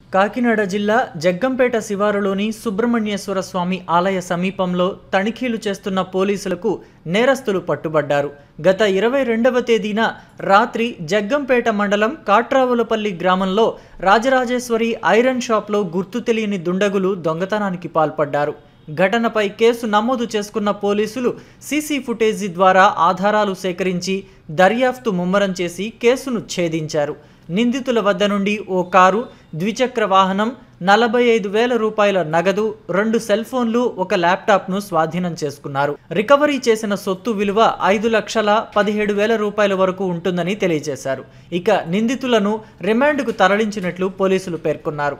కాకినాడ జిల్లా జగ్గంపేట శివారులోని సుబ్రహ్మణ్యేశ్వర స్వామి ఆలయ సమీపంలో తనిఖీలు చేస్తున్న పోలీసులకు నేరస్తులు పట్టుబడ్డారు గత ఇరవై రెండవ తేదీన రాత్రి జగ్గంపేట మండలం కాట్రావులపల్లి గ్రామంలో రాజరాజేశ్వరి ఐరన్ షాప్లో గుర్తు తెలియని దుండగులు దొంగతనానికి పాల్పడ్డారు ఘటనపై కేసు నమోదు చేసుకున్న పోలీసులు సీసీ ఫుటేజీ ద్వారా ఆధారాలు సేకరించి దర్యాప్తు ముమ్మరం చేసి కేసును ఛేదించారు నిందితుల వద్ద నుండి ఓ కారు ద్విచక్ర వాహనం నలభై ఐదు వేల రూపాయల నగదు రెండు సెల్ ఫోన్లు ఒక ల్యాప్టాప్ను స్వాధీనం చేసుకున్నారు రికవరీ చేసిన సొత్తు విలువ ఐదు లక్షల పదిహేడు వేల రూపాయల వరకు ఉంటుందని తెలియజేశారు ఇక నిందితులను రిమాండ్కు తరలించినట్లు పోలీసులు పేర్కొన్నారు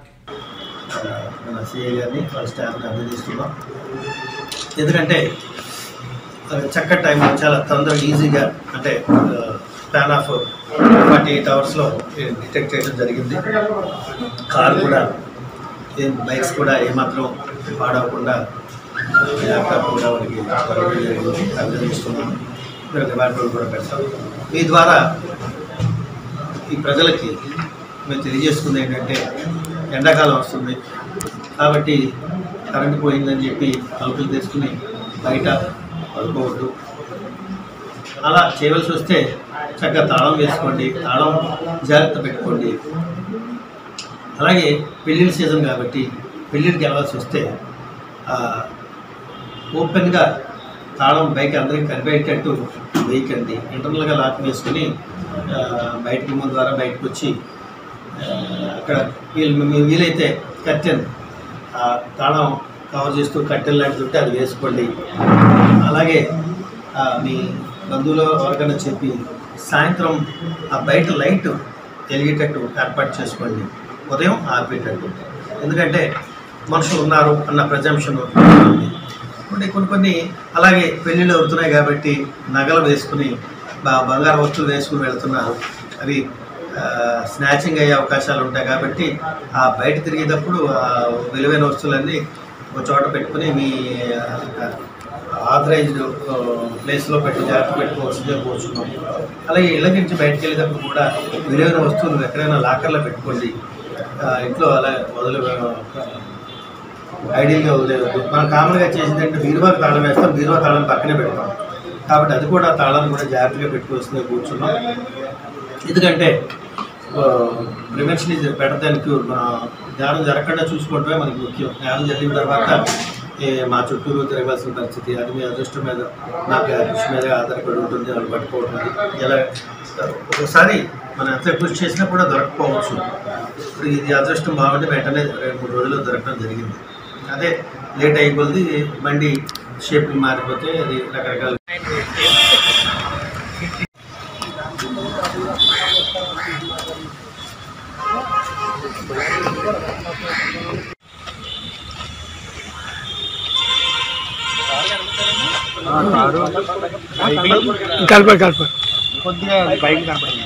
మన సిఐ గారిని వాళ్ళ స్టాఫ్ని అభినందిస్తున్నాం ఎందుకంటే ఆ, చక్కటి టైంలో చాలా తొందరగా ఈజీగా అంటే ప్లాన్ ఆఫ్ ఫార్టీ ఎయిట్ అవర్స్లో డిటెక్ట్ చేయడం జరిగింది కార్ కూడా ఏం బైక్స్ కూడా ఏమాత్రం పాడవకుండా ల్యాప్టాప్ కూడా వాళ్ళకి దొరకడం జరిగింది అభినందిస్తున్నాను మీరు రిమాండ్ కూడా పెడతాం మీ ద్వారా ఈ ప్రజలకి మేము తెలియజేసుకుంది ఏంటంటే ఎండాకాలం వస్తుంది కాబట్టి కరెంటు పోయిందని చెప్పి తలుపులు తెచ్చుకుని బయట పడుకోవద్దు అలా చేయవలసి వస్తే చక్కగా తాళం వేసుకోండి తాళం జాగ్రత్త పెట్టుకోండి అలాగే పెళ్ళిళ్ళ సీజన్ కాబట్టి పెళ్ళిళ్ళకి వెళ్ళాల్సి వస్తే ఆ, ఓపెన్గా తాళం బైక్ అందరికి కనిపించేటట్టు వేయకండి ఇంటర్నల్గా లాక్ వేసుకుని ఆ, బయట గుమ్మం ద్వారా బయటకు వచ్చి ఆ, అక్కడ వీలు మీ వీలైతే కర్టెన్ ఆ తాళం కవర్ చేస్తూ కట్టెలు లాంటిది ఉంటే అది వేసుకోండి అలాగే ఆ, మీ బంధువులు ఎవరికైనా చెప్పి సాయంత్రం ఆ బయట లైట్ వెలిగేటట్టు ఏర్పాటు చేసుకోండి ఉదయం ఆపేటట్టు ఎందుకంటే మనుషులు ఉన్నారు అన్న ప్రజంప్షన్ ఉంది కొన్ని కొన్ని కొన్ని అలాగే పెళ్ళిళ్ళు అవుతున్నాయి కాబట్టి నగలు వేసుకుని బా- బంగారు వస్తువులు వేసుకుని వెళ్తున్నారు అవి స్నాచింగ్ అయ్యే అవకాశాలు ఉంటాయి కాబట్టి ఆ బయట తిరిగేటప్పుడు ఆ విలువైన వస్తువులన్నీ ఒక చోట పెట్టుకుని మీ ఆథరైజ్డ్ ప్లేస్లో పెట్టి జాగ్రత్త పెట్టుకోవాల్సిందే కూర్చున్నాం అలాగే ఇళ్ళ నుంచి బయటకు వెళ్ళేటప్పుడు కూడా విలువైన వస్తువులు ఎక్కడైనా లాకర్లో పెట్టుకోండి ఆ, ఇంట్లో అలా వదిలి ఐడియల్గా వదిలేవద్దు మనం కామన్గా చేసింది అంటే బీరువా తాళం వేస్తాం బీరువా తాళం పక్కనే పెడతాం కాబట్టి అది కూడా తాళం కూడా జాగ్రత్తగా పెట్టుకోవాల్సిందే కూర్చున్నాం ఎందుకంటే prevention is better than cure మన జ్ఞానం జరగకుండా చూసుకోవడమే మనకి ముఖ్యం జ్ఞానం జరిగిన తర్వాత ఏ, మా చుట్టూరు తిరగాల్సిన పరిస్థితి అది మీ అదృష్టం మీద నా కృషి మీద ఆధారపడి ఉంటుంది వాళ్ళు పట్టుకోవడం ఎలా ఒకసారి మనం ఎంత కృషి చేసినా కూడా దొరకపోవచ్చు ఇప్పుడు ఇది అదృష్టం బాగుండి వెంటనే రెండు మూడు రోజుల్లో దొరకడం జరిగింది అదే లేట్ అయిపోతుంది బండి షేప్లు మారిపోతే అది రకరకాల కలప కలప కొద్దిగా బైక్ కనపడింది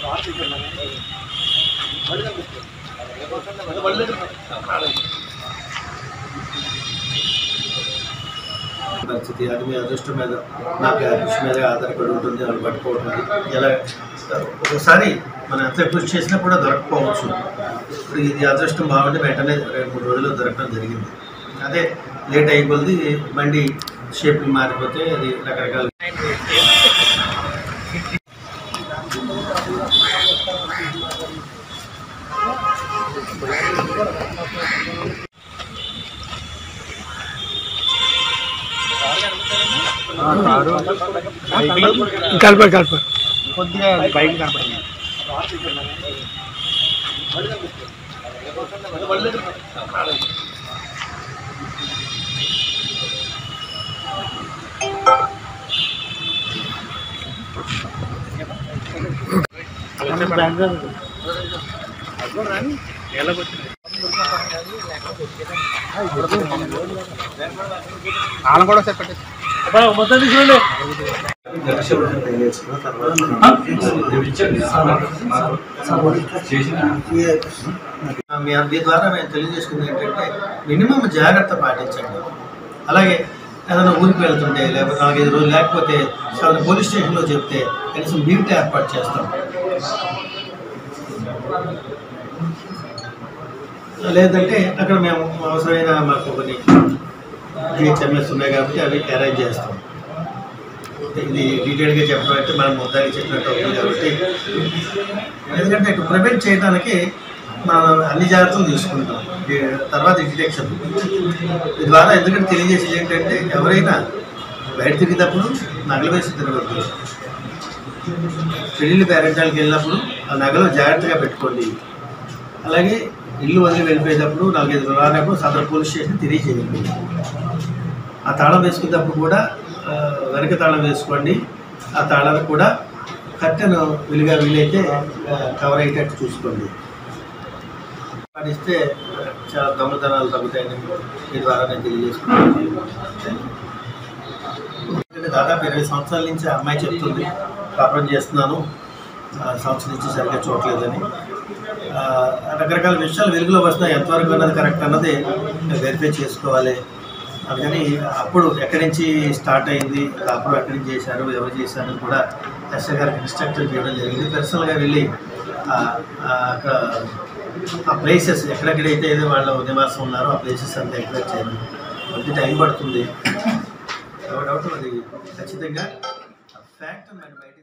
పరిస్థితి అది మీ అదృష్టం మీద నా కృషి మీద ఆధారపడి ఉంటుంది వాళ్ళు పట్టుకోవడం ఎలా ఒకసారి మనం ఎంత కృషి చేసినా కూడా దొరకపోవచ్చు ఇప్పుడు ఇది అదృష్టం బాగుండి వెంటనే రెండు మూడు రోజుల్లో దొరకడం జరిగింది అదే లేట్ అయిపోతుంది బండి షేప్లు మారిపోతే అది రకరకాల కలప కలప కొద్దిగా బైక్ కనపడింది ఆన కూడా ఒకసారి పెట్టేసి మీ మీ ద్వారా మేము తెలియజేసుకుంది ఏంటంటే మినిమం జాగ్రత్త పాటించండి అలాగే ఏదైనా ఊరికి వెళ్తుంటే లేకపోతే నాలుగైదు రోజులు లేకపోతే సాధారణ పోలీస్ స్టేషన్లో చెప్తే కనీసం డ్యూటీ ఏర్పాటు చేస్తాం లేదంటే అక్కడ మేము అవసరమైన మాకు కొన్ని జిహెచ్ఎంఎస్ ఉన్నాయి కాబట్టి అవి అరేంజ్ చేస్తాం ఇది డీటెయిల్గా చెప్పడం అంటే మనం మొత్తానికి చెప్పినట్టు అవుతుంది కాబట్టి ఎందుకంటే ఇటు ప్రివెంట్ చేయడానికి మనం అన్ని జాగ్రత్తలు తీసుకుంటాం ఈ తర్వాత డిటెక్షన్ ఈ ద్వారా ఎందుకంటే తెలియజేసేది ఏంటంటే ఎవరైనా బయట తిరిగేటప్పుడు నగలు వేసి తిరగద్దు పెళ్ళిళ్ళు పేరెంటాలకు వెళ్ళినప్పుడు ఆ నగలు జాగ్రత్తగా పెట్టుకోండి అలాగే ఇల్లు వదిలి వెళ్ళిపోయేటప్పుడు నాలుగైదు రానప్పుడు సదర్ పోలీస్ స్టేషన్ తెలియజేయండి ఆ తాళం వేసుకునేటప్పుడు కూడా ఆ, వెనక తాళం వేసుకోండి ఆ తాళాలకు కూడా కట్టెను విలుగా వీలైతే ఆ, కవర్ అయ్యేటట్టు చూసుకోండి పాటిస్తే చాలా దొంగతనాలు తగ్గుతాయని మీ ద్వారా నేను తెలియజేసుకున్నాను ఎందుకంటే దాదాపు ఇరవై సంవత్సరాల నుంచి ఆ అమ్మాయి చెప్తుంది కాపురం చేస్తున్నాను ఆ, సంవత్సరం నుంచి సరిగ్గా చూడలేదని ఆ, రకరకాల విషయాలు వెలుగులో వస్తున్నాయి ఎంతవరకు అన్నది కరెక్ట్ అన్నది వెరిఫై చేసుకోవాలి అందుకని అప్పుడు ఎక్కడి నుంచి స్టార్ట్ అయింది కాపురం ఎక్కడి నుంచి చేశారు ఎవరు చేశారు అని కూడా ఎస్ఐ గారికి ఇన్స్ట్రక్టర్ చేయడం జరిగింది పర్సనల్గా వెళ్ళి ఆ, ఆ, అక్కడ ఆ ప్లేసెస్ ఎక్కడెక్కడైతే ఏదో వాళ్ళ నివాసం ఉన్నారో ఆ ప్లేసెస్ అంతా ఎంక్వైర్ చేయాలి కొద్ది టైం పడుతుంది డౌట్ అది ఖచ్చితంగా ఫ్యాక్ట్ బయట